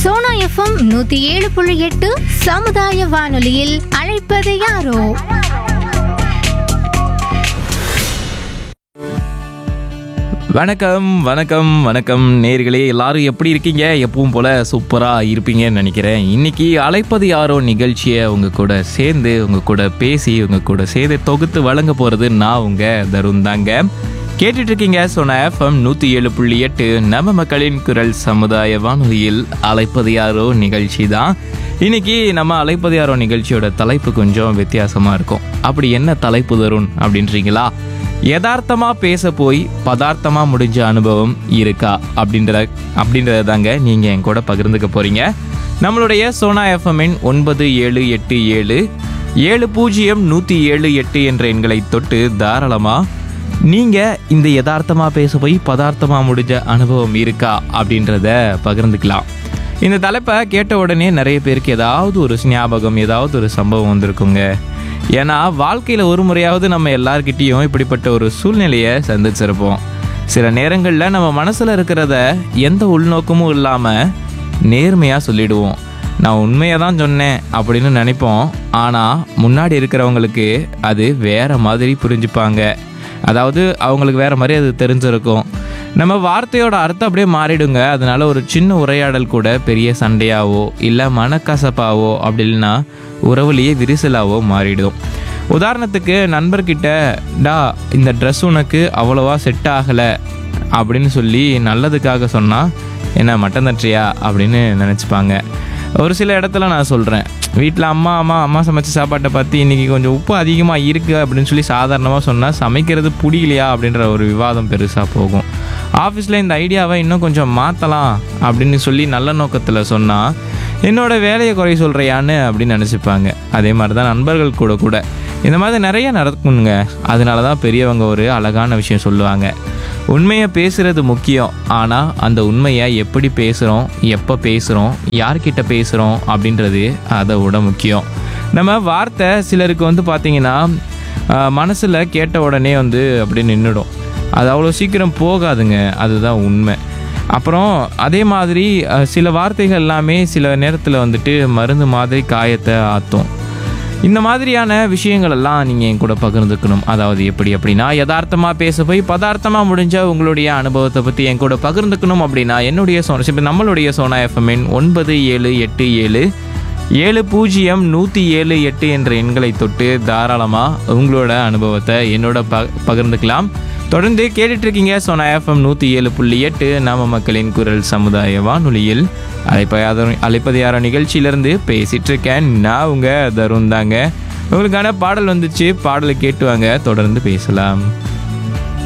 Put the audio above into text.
Sona FM நூத்தி ஏழு புள்ளி எட்டு சமுதாய வானொலியில் அழைப்பது யாரோ வணக்கம் வணக்கம் வணக்கம் நேர்களே எல்லாரும் எப்படி இருக்கீங்க எப்பவும் போல சூப்பரா இருப்பீங்கன்னு நினைக்கிறேன் இன்னைக்கு அழைப்பது யாரோ நிகழ்ச்சியை உங்க கூட சேர்ந்து உங்க கூட பேசி உங்க கூட சேர்ந்து தொகுத்து வழங்க போறது நான் உங்க தருண் தாங்க கேட்டுட்டு இருக்கீங்க சொன்ன எஃப்எம் நூத்தி ஏழு புள்ளி எட்டு நம்ம மக்களின் குரல் சமுதாய வானொலியில் அழைப்பது யாரோ நிகழ்ச்சி தான் இன்னைக்கு நம்ம அழைப்பது யாரோ நிகழ்ச்சியோட தலைப்பு கொஞ்சம் வித்தியாசமா இருக்கும் அப்படி என்ன தலைப்பு தருண் அப்படின்றீங்களா யதார்த்தமா பேச போய் பதார்த்தமா முடிஞ்ச அனுபவம் இருக்கா அப்படின்ற அப்படின்றத தாங்க நீங்க என் கூட பகிர்ந்துக்க போறீங்க நம்மளுடைய சோனா எஃப்எம்மின் ஒன்பது ஏழு எட்டு ஏழு ஏழு பூஜ்ஜியம் நூத்தி ஏழு எட்டு என்ற எண்களை தொட்டு தாராளமா நீங்க இந்த யதார்த்தமா பேச போய் பதார்த்தமா முடிஞ்ச அனுபவம் இருக்கா அப்படின்றத பகிர்ந்துக்கலாம் இந்த தலைப்பை கேட்ட உடனே நிறைய பேருக்கு ஏதாவது ஒரு ஞாபகம் ஏதாவது ஒரு சம்பவம் வந்திருக்குங்க ஏன்னா வாழ்க்கையில் ஒரு முறையாவது நம்ம எல்லார்கிட்டேயும் இப்படிப்பட்ட ஒரு சூழ்நிலையை சந்திச்சிருப்போம் சில நேரங்களில் நம்ம மனசில் இருக்கிறத எந்த உள்நோக்கமும் இல்லாமல் நேர்மையாக சொல்லிடுவோம் நான் உண்மையை தான் சொன்னேன் அப்படின்னு நினைப்போம் ஆனால் முன்னாடி இருக்கிறவங்களுக்கு அது வேற மாதிரி புரிஞ்சுப்பாங்க அதாவது அவங்களுக்கு வேற மாதிரி அது தெரிஞ்சிருக்கும் நம்ம வார்த்தையோட அர்த்தம் அப்படியே மாறிடுங்க அதனால ஒரு சின்ன உரையாடல் கூட பெரிய சண்டையாவோ இல்லை மனக்கசப்பாவோ அப்படி இல்லைன்னா உறவுலேயே விரிசலாவோ மாறிடும் உதாரணத்துக்கு நண்பர்கிட்ட டா இந்த ட்ரெஸ் உனக்கு அவ்வளோவா செட் ஆகலை அப்படின்னு சொல்லி நல்லதுக்காக சொன்னால் என்ன மட்டன் தட்டுறியா அப்படின்னு நினச்சிப்பாங்க ஒரு சில இடத்துல நான் சொல்கிறேன் வீட்டில் அம்மா அம்மா அம்மா சமைச்ச சாப்பாட்டை பார்த்து இன்றைக்கி கொஞ்சம் உப்பு அதிகமாக இருக்குது அப்படின்னு சொல்லி சாதாரணமாக சொன்னால் சமைக்கிறது பிடிக்கலையா அப்படின்ற ஒரு விவாதம் பெருசாக போகும் ஆஃபீஸில் இந்த ஐடியாவை இன்னும் கொஞ்சம் மாற்றலாம் அப்படின்னு சொல்லி நல்ல நோக்கத்தில் சொன்னால் என்னோட வேலையை குறை சொல்கிறியான்னு அப்படின்னு நினச்சிப்பாங்க அதே மாதிரி தான் நண்பர்கள் கூட கூட இந்த மாதிரி நிறைய நடக்குங்க அதனால தான் பெரியவங்க ஒரு அழகான விஷயம் சொல்லுவாங்க உண்மையை பேசுறது முக்கியம் ஆனால் அந்த உண்மையை எப்படி பேசுகிறோம் எப்போ பேசுகிறோம் யார்கிட்ட பேசுகிறோம் அப்படின்றது அதை விட முக்கியம் நம்ம வார்த்தை சிலருக்கு வந்து பார்த்திங்கன்னா மனசில் கேட்ட உடனே வந்து அப்படி நின்றுடும் அது அவ்வளோ சீக்கிரம் போகாதுங்க அதுதான் உண்மை அப்புறம் அதே மாதிரி அஹ், சில வார்த்தைகள் எல்லாமே சில நேரத்தில் வந்துட்டு மருந்து மாதிரி காயத்தை ஆற்றும் இந்த மாதிரியான விஷயங்கள் எல்லாம் நீங்கள் என் கூட பகிர்ந்துக்கணும் அதாவது எப்படி அப்படின்னா யதார்த்தமாக பேச போய் பதார்த்தமாக முடிஞ்ச உங்களுடைய அனுபவத்தை பற்றி என் கூட பகிர்ந்துக்கணும் அப்படின்னா என்னுடைய சோனா இப்போ நம்மளுடைய சோனா எஃப்எம்என் ஒன்பது ஏழு எட்டு ஏழு ஏழு பூஜ்ஜியம் நூற்றி ஏழு எட்டு என்ற எண்களை தொட்டு தாராளமாக உங்களோட அனுபவத்தை என்னோட ப பகிர்ந்துக்கலாம் தொடர்ந்து கேட்டுட்டு இருக்கீங்க சோனா எஃப்எம் நூற்றி ஏழு புள்ளி எட்டு நாம மக்களின் குரல் சமுதாய வானொலியில் அழைப்பயாத அழைப்பது யாரோ நிகழ்ச்சியிலேருந்து பேசிட்டு இருக்கேன் நான் உங்க தருண் தாங்க உங்களுக்கான பாடல் வந்துச்சு பாடலை கேட்டு வாங்க தொடர்ந்து பேசலாம்